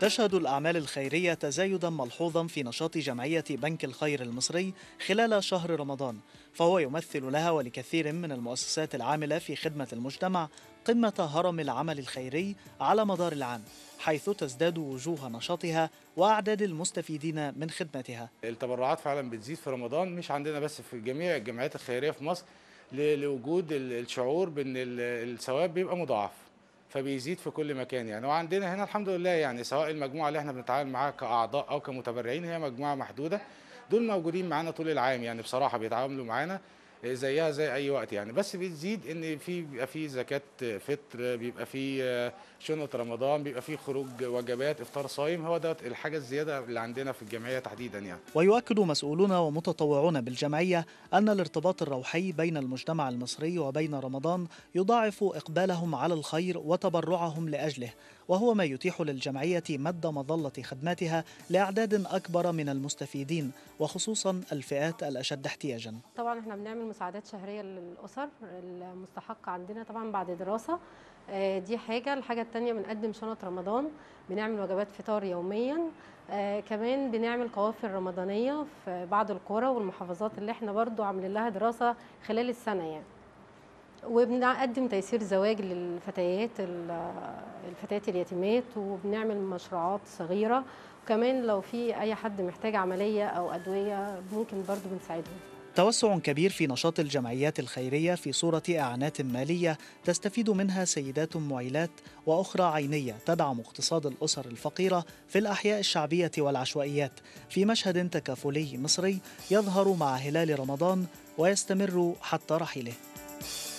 تشهد الأعمال الخيرية تزايدا ملحوظا في نشاط جمعية بنك الخير المصري خلال شهر رمضان فهو يمثل لها ولكثير من المؤسسات العاملة في خدمة المجتمع قمة هرم العمل الخيري على مدار العام حيث تزداد وجوه نشاطها وأعداد المستفيدين من خدمتها التبرعات فعلا بتزيد في رمضان مش عندنا بس في جميع الجمعيات الخيريه في مصر ل- لوجود ال- الشعور بان ال- الثواب بيبقى مضاعف فبيزيد في كل مكان يعني وعندنا هنا الحمد لله يعني سواء المجموعه اللي احنا بنتعامل معاها كاعضاء او كمتبرعين هي مجموعه محدوده دول موجودين معانا طول العام يعني بصراحه بيتعاملوا معانا زيها زي اي وقت يعني بس بتزيد ان في بيبقى في زكاه فطر بيبقى في شنط رمضان بيبقى في خروج وجبات افطار صايم هو ده الحاجه الزياده اللي عندنا في الجمعيه تحديدا يعني ويؤكد مسؤولون ومتطوعون بالجمعية أن الارتباط الروحي بين المجتمع المصري وبين رمضان يضاعف إقبالهم على الخير وتبرعهم لأجله وهو ما يتيح للجمعية مد مظلة خدماتها لأعداد أكبر من المستفيدين وخصوصا الفئات الأشد احتياجا طبعا احنا بنعمل مساعدات شهريه للاسر المستحقه عندنا طبعا بعد دراسه آه، دي حاجه الحاجه التانية بنقدم شنط رمضان بنعمل وجبات فطار يوميا آه، كمان بنعمل قوافل رمضانيه في بعض القرى والمحافظات اللي احنا برضو عاملين لها دراسه خلال السنه يعني وبنقدم تيسير زواج للفتيات ال- الفتيات اليتيمات وبنعمل مشروعات صغيره وكمان لو في اي حد محتاج عمليه او ادويه ممكن برضو بنساعدهم توسع كبير في نشاط الجمعيات الخيرية في صورة إعانات مالية تستفيد منها سيدات معيلات وأخرى عينية تدعم اقتصاد الأسر الفقيرة في الأحياء الشعبية والعشوائيات في مشهد تكافلي مصري يظهر مع هلال رمضان ويستمر حتى رحيله